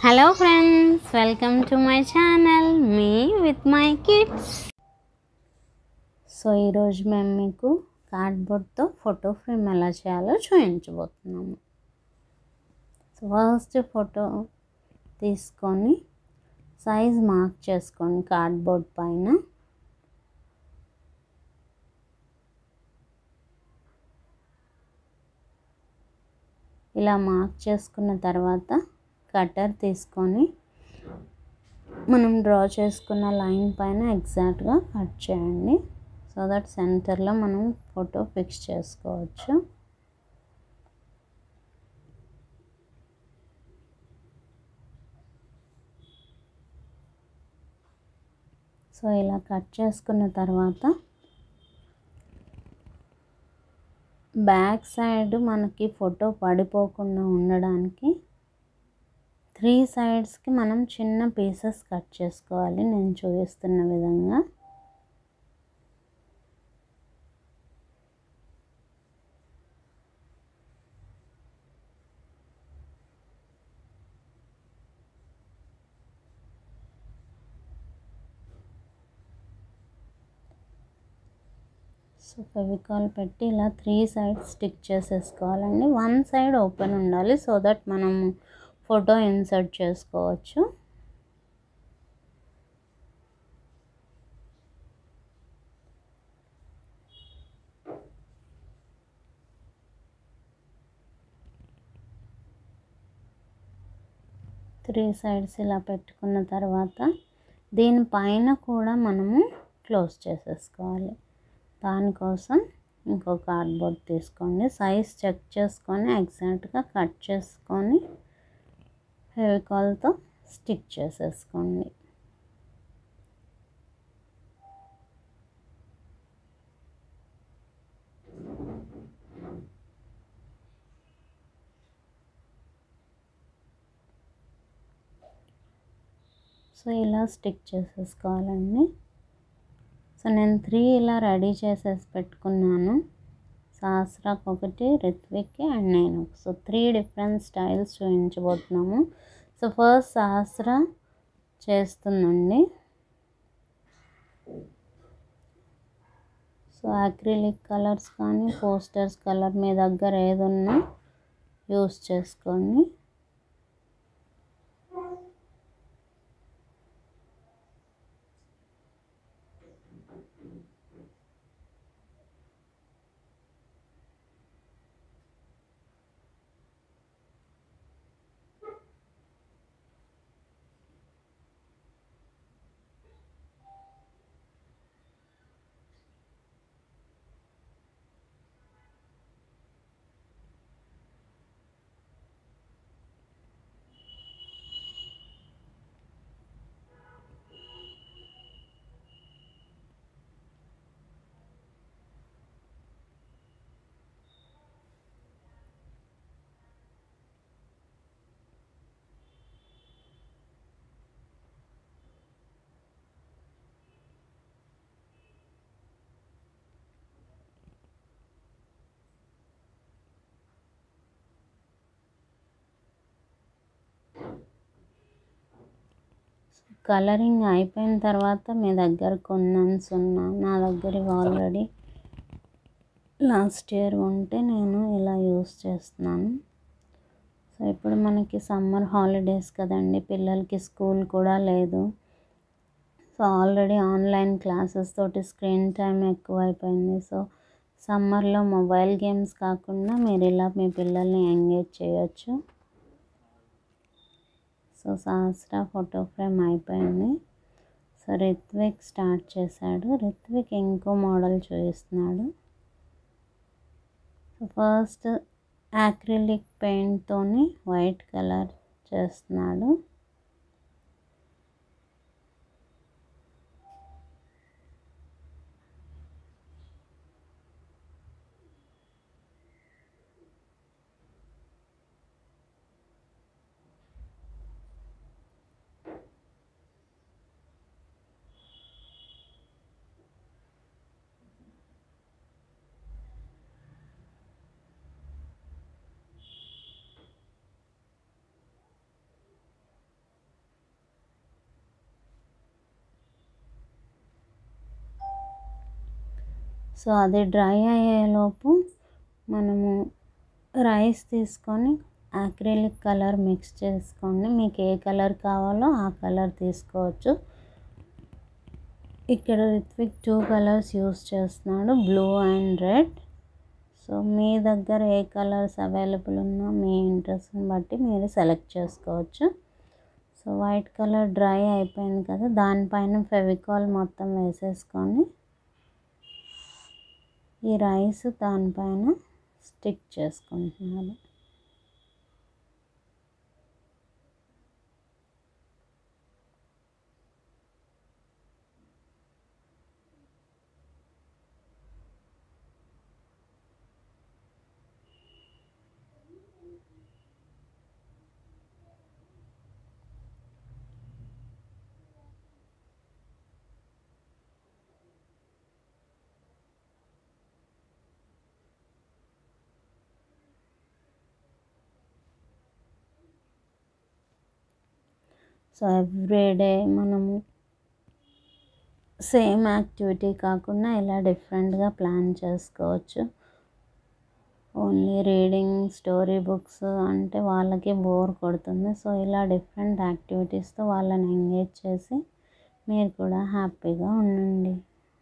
hello friends welcome to my channel me with my kids so ఈరోజు మేము మీకు కార్డ్బోర్డ్తో ఫోటో ఫ్రేమ్ ఎలా చేయాలో చూపించబోతున్నాము సో ఫస్ట్ ఫోటో తీసుకొని సైజ్ మార్క్ చేసుకోండి కార్డ్బోర్డ్ పైన ఇలా మార్క్ చేసుకున్న తర్వాత కటర్ తీసుకొని మనం డ్రా చేసుకున్న లైన్ పైన ఎగ్జాక్ట్గా కట్ చేయండి సో దట్ సెంటర్లో మనం ఫోటో ఫిక్స్ చేసుకోవచ్చు సో ఇలా కట్ చేసుకున్న తర్వాత బ్యాక్ సైడ్ మనకి ఫోటో పడిపోకుండా ఉండడానికి త్రీ సైడ్స్కి మనం చిన్న పీసెస్ కట్ చేసుకోవాలి నేను చూపిస్తున్న విధంగా సో ఫెవికాల్ పెట్టి ఇలా త్రీ సైడ్స్ స్టిక్ చేసేసుకోవాలండి వన్ సైడ్ ఓపెన్ ఉండాలి సో దట్ మనం ఫోటో ఇన్సర్ట్ చేసుకోవచ్చు త్రీ సైడ్స్ ఇలా పెట్టుకున్న తర్వాత దీనిపైన కూడా మనము క్లోజ్ చేసేసుకోవాలి దానికోసం ఇంకో కార్డ్బోర్డ్ తీసుకోండి సైజ్ చెక్ చేసుకొని ఎగ్జాక్ట్గా కట్ చేసుకొని ఫెవికాల్తో స్టిక్ చేసేసుకోండి సో ఇలా స్టిక్ చేసేసుకోవాలండి సో నేను త్రీ ఇలా రెడీ చేసేసి పెట్టుకున్నాను సహస్రాకి ఒకటి రిత్విక్కి అండ్ నేను సో త్రీ డిఫరెంట్ స్టైల్స్ చూపించబోతున్నాము సో ఫస్ట్ సహస్ర చేస్తుందండి సో అక్రిలిక్ కలర్స్ కానీ పోస్టర్స్ కలర్ మీ దగ్గర ఏదున్నా యూస్ చేసుకోండి కలరింగ్ అయిపోయిన తర్వాత మీ దగ్గర కొన్నన్స్ ఉన్నా నా దగ్గర ఇవి ఆల్రెడీ లాస్ట్ ఇయర్ ఉంటే నేను ఇలా యూస్ చేస్తున్నాను సో ఇప్పుడు మనకి సమ్మర్ హాలిడేస్ కదండి పిల్లలకి స్కూల్ కూడా లేదు సో ఆల్రెడీ ఆన్లైన్ క్లాసెస్ తోటి స్క్రీన్ టైం ఎక్కువైపోయింది సో సమ్మర్లో మొబైల్ గేమ్స్ కాకుండా మీరు ఇలా మీ పిల్లల్ని ఎంగేజ్ చేయొచ్చు సో సహస్ర ఫోటో ఫ్రేమ్ అయిపోయింది సో రిత్విక్ స్టార్ట్ చేశాడు రిత్విక్ ఇంకో మోడల్ చూపిస్తున్నాడు సో ఫస్ట్ యాక్రిలిక్ పెయింట్తోని వైట్ కలర్ చేస్తున్నాడు సో అది డ్రై అయ్యేలోపు మనము రైస్ తీసుకొని అక్రిలిక్ కలర్ మిక్స్ చేసుకోండి మీకు ఏ కలర్ కావాలో ఆ కలర్ తీసుకోవచ్చు ఇక్కడ రిత్విక్ టూ కలర్స్ యూస్ చేస్తున్నాడు బ్లూ అండ్ రెడ్ సో మీ దగ్గర ఏ కలర్స్ అవైలబుల్ ఉన్నా మీ ఇంట్రెస్ట్ని బట్టి మీరు సెలెక్ట్ చేసుకోవచ్చు సో వైట్ కలర్ డ్రై అయిపోయింది కదా దానిపైన ఫెవికాల్ మొత్తం వేసేసుకొని ఈ రైస్ దానిపైన స్టిక్ చేసుకుంటున్నారు సో ఎవ్రీడే మనము సేమ్ యాక్టివిటీ కాకుండా ఇలా డిఫరెంట్గా ప్లాన్ చేసుకోవచ్చు ఓన్లీ రీడింగ్ స్టోరీ బుక్స్ అంటే వాళ్ళకి బోర్ కొడుతుంది సో ఇలా డిఫరెంట్ యాక్టివిటీస్తో వాళ్ళని ఎంగేజ్ చేసి మీరు కూడా హ్యాపీగా ఉండండి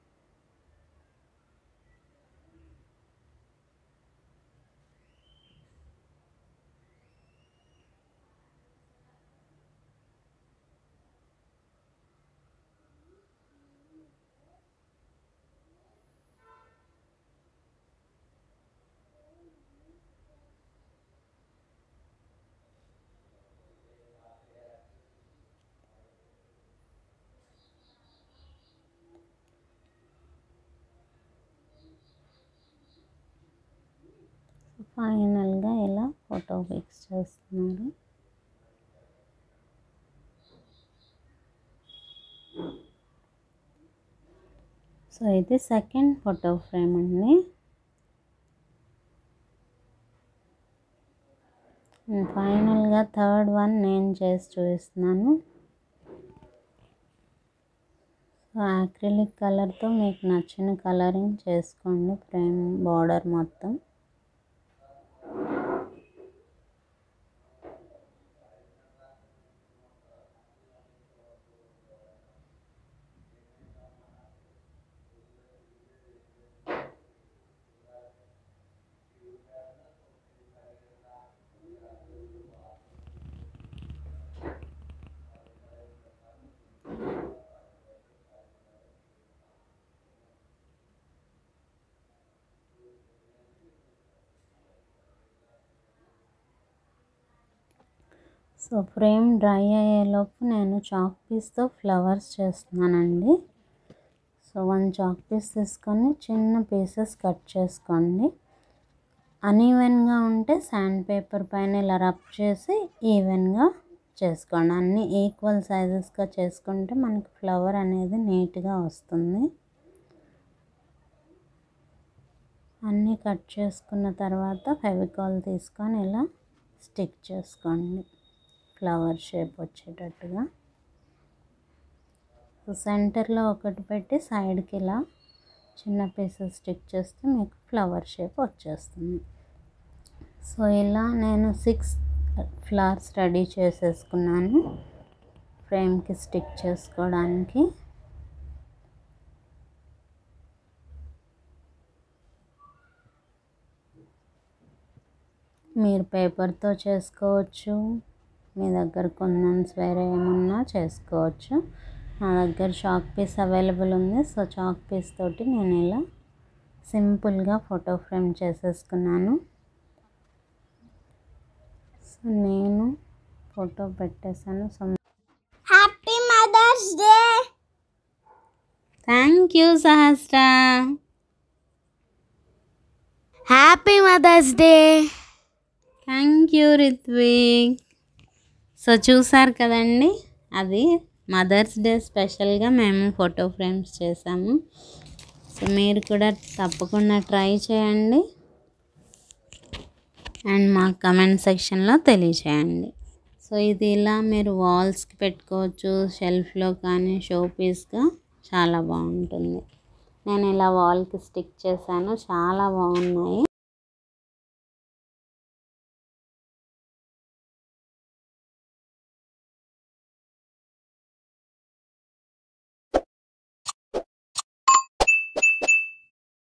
ఫైనల్గా ఇలా ఫోటో ఫిక్స్ చేస్తున్నారు సో ఇది సెకండ్ ఫోటో ఫ్రేమ్ అండి ఫైనల్గా థర్డ్ వన్ నేను చేసి చూపిస్తున్నాను సో యాక్రిలిక్ కలర్తో మీకు నచ్చిన కలరింగ్ చేసుకోండి ఫ్రేమ్ బార్డర్ మొత్తం సో ఫ్రేమ్ డ్రై అయ్యేలోపు నేను చాక్ పీస్తో ఫ్లవర్స్ చేస్తున్నానండి సో వన్ చాక్ పీస్ తీసుకొని చిన్న పీసెస్ కట్ చేసుకోండి అన్ఈవెన్గా ఉంటే శాండ్ పేపర్ పైన ఇలా రబ్ చేసి ఈవెన్గా చేసుకోండి అన్నీ ఈక్వల్ సైజెస్గా చేసుకుంటే మనకి ఫ్లవర్ అనేది నీట్గా వస్తుంది అన్నీ కట్ చేసుకున్న తర్వాత ఫెవికాల్ తీసుకొని ఇలా స్టిక్ చేసుకోండి ఫ్లవర్ షేప్ వచ్చేటట్టుగా సో సెంటర్లో ఒకటి పెట్టి సైడ్కి ఇలా చిన్న పీసెస్ స్టిక్ చేస్తే మీకు ఫ్లవర్ షేప్ వచ్చేస్తుంది సో ఇలా నేను సిక్స్ ఫ్లవర్స్ రెడీ చేసేసుకున్నాను ఫ్రేమ్కి స్టిక్ చేసుకోవడానికి మీరు పేపర్తో చేసుకోవచ్చు మీ దగ్గర కుందన్స్ వేరే ఏమన్నా చేసుకోవచ్చు నా దగ్గర చాక్ పీస్ అవైలబుల్ ఉంది సో చాక్ పీస్ తోటి నేను ఇలా సింపుల్గా ఫోటో ఫ్రేమ్ చేసేసుకున్నాను సో నేను ఫోటో పెట్టేశాను so happy Mother's Day thank you Sahasra happy Mother's Day thank you Rithvik so చూసారు కదండి అది మదర్స్ డే స్పెషల్గా మేము ఫోటో ఫ్రేమ్స్ చేసాము సో మీరు కూడా తప్పకుండా ట్రై చేయండి అండ్ మా కమెంట్ సెక్షన్లో తెలియచేయండి సో ఇది ఇలా మీరు వాల్స్కి పెట్టుకోవచ్చు షెల్ఫ్లో కానీ షో పీస్గా చాలా బాగుంటుంది నేను ఇలా వాల్కి స్టిక్ చేశాను చాలా బాగున్నాయి